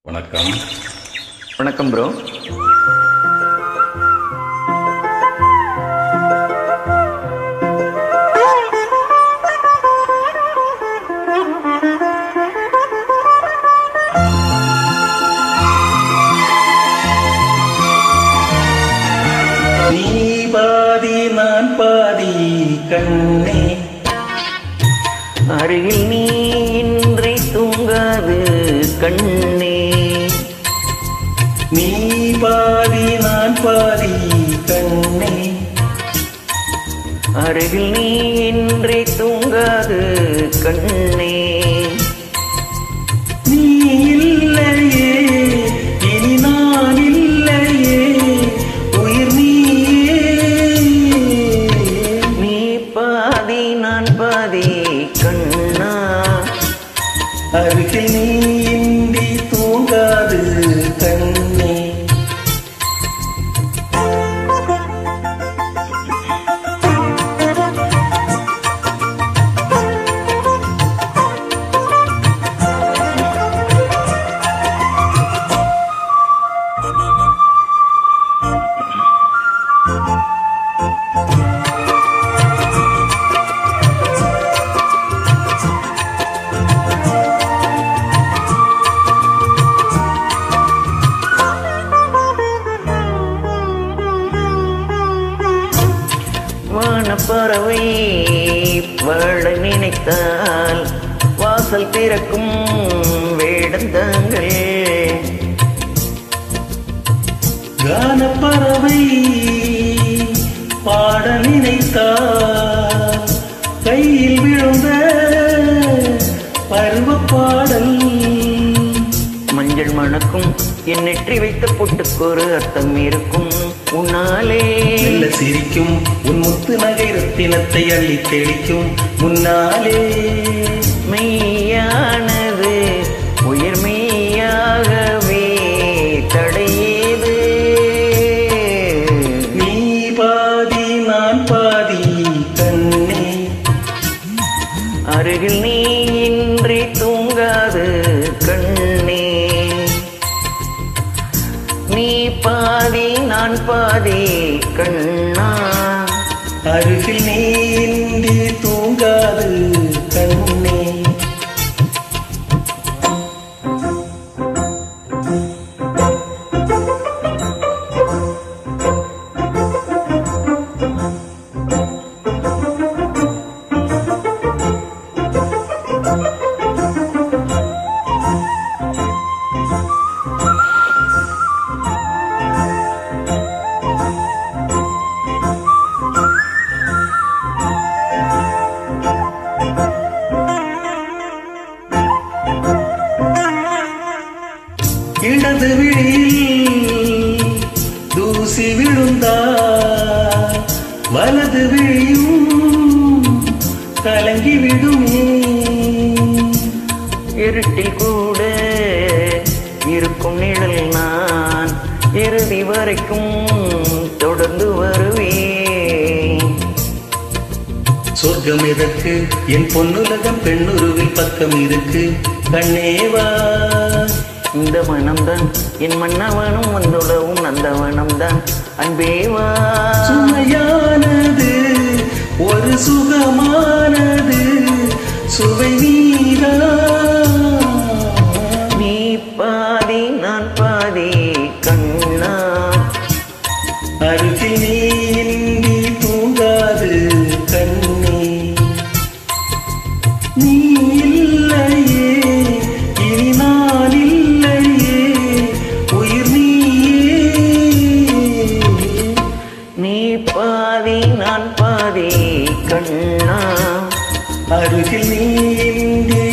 வணக்கம் வணக்கம் ப்ரோ நீ பாதி நான் பாதி கண்ணே அருகில் நீ இன்றி தூங்காது கண்ணே நீ பாதி நான் பாதி கண்ணே அருகில் நீ இன்றி தூங்காது கண்ணே நீ இல்லையே இனி நான் இல்லையே உயிர் நீயே நீ பாதி நான் பாதி கண்ணா அருகில் நீ இன்றி தூங்காது கண்ணே வானப்பறவை வாழ நினைத்தால் வாசல் திறக்கும் வேடந்தாங்கள் கானப்பறவை பாட நினைத்தார் கையில் விழுந்த பருவ பாடல் மஞ்சள் மணக்கும் என் நெற்றி வைத்த பொட்டுக்கு ஒரு அர்த்தம் இருக்கும் உன்னாலே மெல்ல சிரிக்கும் உன் முத்து நகை ரத்தினத்தை அள்ளி தெளிக்கும் முன்னாலே மெய்யானது உயிர் மெய்யாகவே தடையேது நீ பாதி நான் பாதி கண்ணே அருகில் நீ இன்றி தூங்காது கண்ணே நீ பாதி நான் பாதி கண்ணா அருகில் நீ இன்றி தூங்காது கண்ணே இடது விழியில் தூசி விழுந்தார் வலது விழியும் கலங்கி விடுமே இருட்டில் கூட இருக்கும் நிழல் நான் இறுதி வரைக்கும் தொடர்ந்து வருவேன் சொர்க்கம் எதற்கு என் பொன்னுலகம் பெண்ணுருவில் பக்கம் இருக்கு கண்ணேவா இந்த மனம்தான் என் மன்னவனும் வந்துள்ளவும் நந்தவனம்தான் அன்பேவா சுமையானது ஒரு சுகமானது சுவை நீரா நீ பாதி நான் பாதி கண்ணா அருகில் நீ இன்றி தூங்காது கண்ணே நீ இல்லையே இனி நான் இல்லையே உயிர் நீயே நீ பாதி நான் பாதி கண்ணா அருகில் நீ இன்றி